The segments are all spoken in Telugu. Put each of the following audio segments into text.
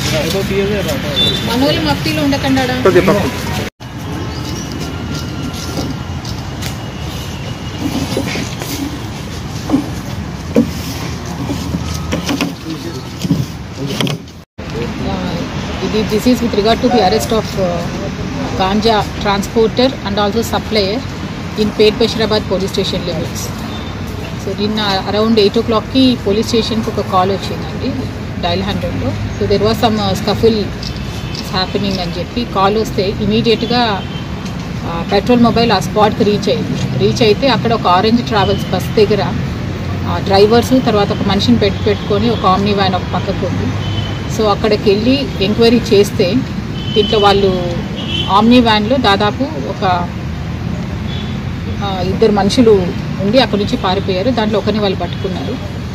మనోళ్ళు మఫ్తీలో ఉండకండా ఇది this is with regard to the arrest of ganja transporter and also supplier in Pet Basheerabad police station limits so నిన్న అరౌండ్ ఎయిట్ ఓ క్లాక్కి పోలీస్ స్టేషన్కి ఒక కాల్ వచ్చిందండి డైల్ హండ్రెడ్లో so there was some scuffle happening అని చెప్పి కాల్ వస్తే ఇమీడియట్గా పెట్రోల్ మొబైల్ ఆ స్పాట్కి రీచ్ అయింది రీచ్ అయితే అక్కడ ఒక ఆరెంజ్ ట్రావెల్స్ బస్ దగ్గర డ్రైవర్స్ తర్వాత ఒక మనిషిని పెట్టి పెట్టుకొని ఒక ఆమ్ని వ్యాన్ ఒక పక్కకు ఉంది సో అక్కడికి వెళ్ళి ఎంక్వైరీ చేస్తే దీంట్లో వాళ్ళు ఆమ్ని వ్యాన్లో దాదాపు ఒక ఆ, ఇద్దరు మనుషులు ఉండి అక్కడి నుంచి పారిపోయారు దాంట్లో ఒకరిని వాళ్ళు పట్టుకున్నారు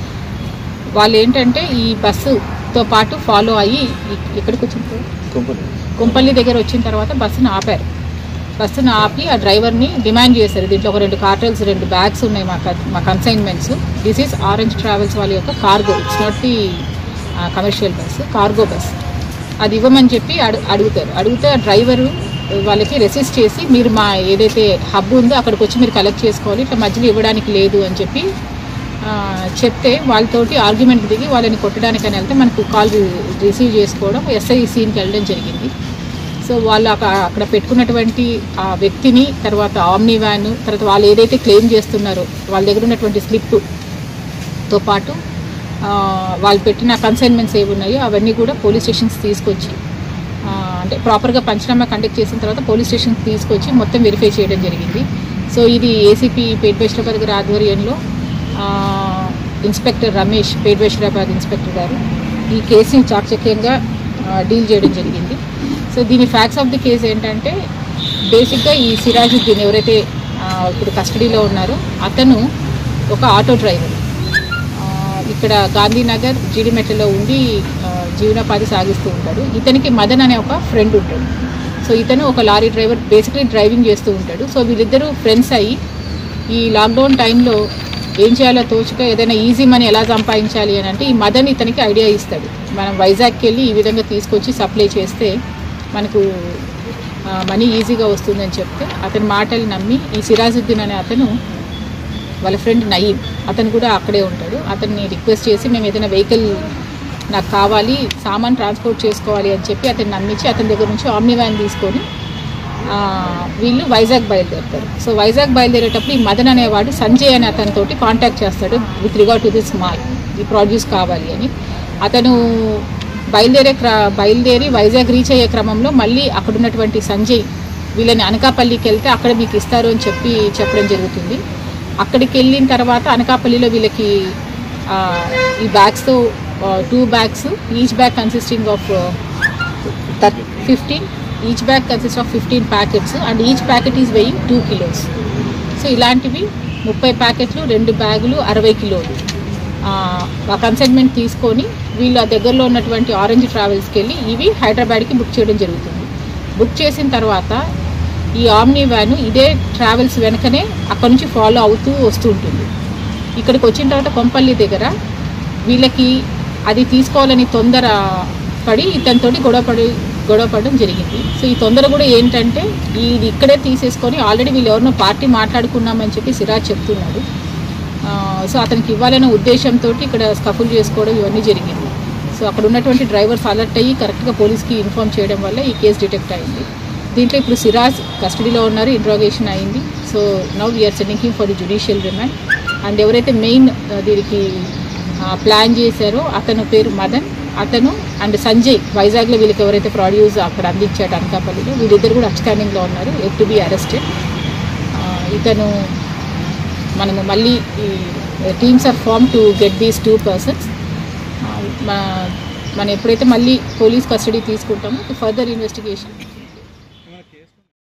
వాళ్ళు ఏంటంటే ఈ బస్సుతో పాటు ఫాలో అయ్యి ఇ- ఎక్కడికి వచ్చింది కుంపల్లి దగ్గర వచ్చిన తర్వాత బస్సును ఆపారు బస్సును ఆపి ఆ డ్రైవర్ని డిమాండ్ చేశారు దీంట్లో ఒక రెండు కార్టల్స్ రెండు బ్యాగ్స్ ఉన్నాయి మా కన్- మా consignments this is orange travels వాళ్ళ యొక్క cargo it's not the commercial bus cargo bus అది ఇవ్వమని చెప్పి అడు అడుగుతారు అడిగితే ఆ డ్రైవరు వాళ్ళకి రెసిస్ట్ చేసి మీరు మా ఏదైతే హబ్ ఉందో అక్కడికి వచ్చి మీరు కలెక్ట్ చేసుకోవాలి ఇట్లా మధ్యలో ఇవ్వడానికి లేదు అని చెప్పి ఆ, చెప్తే వాళ్ళతోటి ఆర్గ్యుమెంట్ దిగి వాళ్ళని కొట్టడానికని వెళ్తే మనకు కాల్ రిసీవ్ చేసుకోవడం ఎస్ఐ సీన్కి వెళ్ళడం జరిగింది సో వాళ్ళు అక్కడ అక్కడ పెట్టుకున్నటువంటి ఆ వ్యక్తిని తర్వాత ఆమ్ని వ్యాన్ తర్వాత వాళ్ళు ఏదైతే క్లెయిమ్ చేస్తున్నారో వాళ్ళ దగ్గర ఉన్నటువంటి స్లిప్తో పాటు ఆ, వాళ్ళు పెట్టిన కన్సైన్మెంట్స్ ఏవి ఉన్నాయో అవన్నీ కూడా పోలీస్ స్టేషన్స్ తీసుకొచ్చి ఆ, అంటే ప్రాపర్గా పంచనామా కండక్ట్ చేసిన తర్వాత పోలీస్ స్టేషన్కి తీసుకొచ్చి మొత్తం వెరిఫై చేయడం జరిగింది సో ఇది ఏసీపీ పేట్ బషీరాబాద్ గారి ఆధ్వర్యంలో ఆ, ఇన్స్పెక్టర్ రమేష్ పేట్ బషీరాబాద్ ఇన్స్పెక్టర్ గారు ఈ కేసుని చాకచక్యంగా ఆ, డీల్ చేయడం జరిగింది సో దీని ఫ్యాక్ట్స్ ఆఫ్ ది కేసు ఏంటంటే బేసిక్గా ఈ సిరాజుద్దీన్ ఎవరైతే ఆ, ఇప్పుడు కస్టడీలో ఉన్నారో అతను ఒక ఆటో డ్రైవర్ ఆ, ఇక్కడ గాంధీనగర్ జీడిమెట్లలో ఉండి ఆ, జీవనోపాధి సాగిస్తూ ఉంటాడు ఇతనికి మదన్ అనే ఒక ఫ్రెండ్ ఉంటాడు సో ఇతను ఒక లారీ డ్రైవర్ బేసిక్లీ డ్రైవింగ్ చేస్తూ ఉంటాడు సో వీళ్ళిద్దరూ ఫ్రెండ్స్ అయ్యి ఈ లాక్డౌన్ టైంలో ఏం చేయాలో తోచక ఏదైనా ఈజీ మనీ ఎలా సంపాదించాలి అని అంటే ఈ మదన్ ఇతనికి ఐడియా ఇస్తాడు మనం వైజాగ్కి వెళ్ళి ఈ విధంగా తీసుకొచ్చి సప్లై చేస్తే మనకు మనీ ఈజీగా వస్తుందని చెప్తే అతని మాటలు నమ్మి ఈ సిరాజుద్దీన్ అనే అతను వాళ్ళ ఫ్రెండ్ నయీం అతను కూడా అక్కడే ఉంటాడు అతన్ని రిక్వెస్ట్ చేసి మేము ఏదైనా వెహికల్ నాకు కావాలి సామాన్ ట్రాన్స్పోర్ట్ చేసుకోవాలి అని చెప్పి అతన్ని నమ్మించి అతని దగ్గర నుంచి ఆమ్ని వ్యాన్ తీసుకొని ఆ, వీళ్ళు వైజాగ్ బయలుదేరుతారు సో వైజాగ్ బయలుదేరేటప్పుడు ఈ మదన్ అనేవాడు సంజయ్ అనే అతనితోటి కాంటాక్ట్ చేస్తాడు విత్ రిగార్డ్ టు దిస్ మాల్ ఈ ప్రొడ్యూస్ కావాలి అని అతను బయలుదేరే క్ర బయలుదేరి వైజాగ్ రీచ్ అయ్యే క్రమంలో మళ్ళీ అక్కడ ఉన్నటువంటి సంజయ్ వీళ్ళని అనకాపల్లికి వెళ్తే అక్కడ మీకు ఇస్తారు అని చెప్పి చెప్పడం జరుగుతుంది అక్కడికి వెళ్ళిన తర్వాత అనకాపల్లిలో వీళ్ళకి ఆ, ఈ బ్యాగ్స్తో two bags each bag consisting of fifteen each bag consist of fifteen packets and each packet is weighing two kilos so ఇలాంటివి ముప్పై ప్యాకెట్లు రెండు బ్యాగులు అరవై కిలోలు ఆ కన్సైన్మెంట్ తీసుకొని వీళ్ళు ఆ దగ్గరలో ఉన్నటువంటి ఆరెంజ్ ట్రావెల్స్కి వెళ్ళి ఇవి హైదరాబాద్కి బుక్ చేయడం జరుగుతుంది బుక్ చేసిన తర్వాత ఈ ఆమ్ని వ్యాన్ ఇదే ట్రావెల్స్ వెనకనే అక్కడ నుంచి ఫాలో అవుతూ వస్తూ ఉంటుంది ఇక్కడికి వచ్చిన తర్వాత కొంపల్లి దగ్గర వీళ్ళకి అది తీసుకోవాలని తొందర పడి ఇతనితోటి గొడవపడి గొడవపడడం జరిగింది సో ఈ తొందర కూడా ఏంటంటే ఇది ఇక్కడే తీసేసుకొని ఆల్రెడీ వీళ్ళు ఎవరినో పార్టీ మాట్లాడుకున్నామని చెప్పి సిరాజ్ చెప్తున్నాడు ఆ, సో అతనికి ఇవ్వాలనే ఉద్దేశంతో ఇక్కడ స్కఫుల్ చేసుకోవడం ఇవన్నీ జరిగింది సో అక్కడ ఉన్నటువంటి డ్రైవర్స్ అలర్ట్ అయ్యి కరెక్ట్గా పోలీస్కి ఇన్ఫామ్ చేయడం వల్ల ఈ కేసు డిటెక్ట్ అయింది దీంట్లో ఇప్పుడు సిరాజ్ కస్టడీలో ఉన్నారు ఇంట్రాగేషన్ అయింది so now we are sending him for the judicial remand and ఎవరైతే మెయిన్ దీనికి ప్లాన్ చేశారో అతను పేరు మదన్ అతను అండ్ సంజయ్ వైజాగ్లో వీళ్ళకి ఎవరైతే ప్రొడ్యూస్ అక్కడ అందించాడు అనకాపల్లిలో వీళ్ళిద్దరు కూడా అప్స్టాండింగ్లో ఉన్నారు ఎట్ టు బి అరెస్టెడ్ ఇతను మనము మళ్ళీ ఈ teams are form to get these two persons మనం ఎప్పుడైతే మళ్ళీ పోలీస్ కస్టడీ తీసుకుంటామో ఫర్దర్ ఇన్వెస్టిగేషన్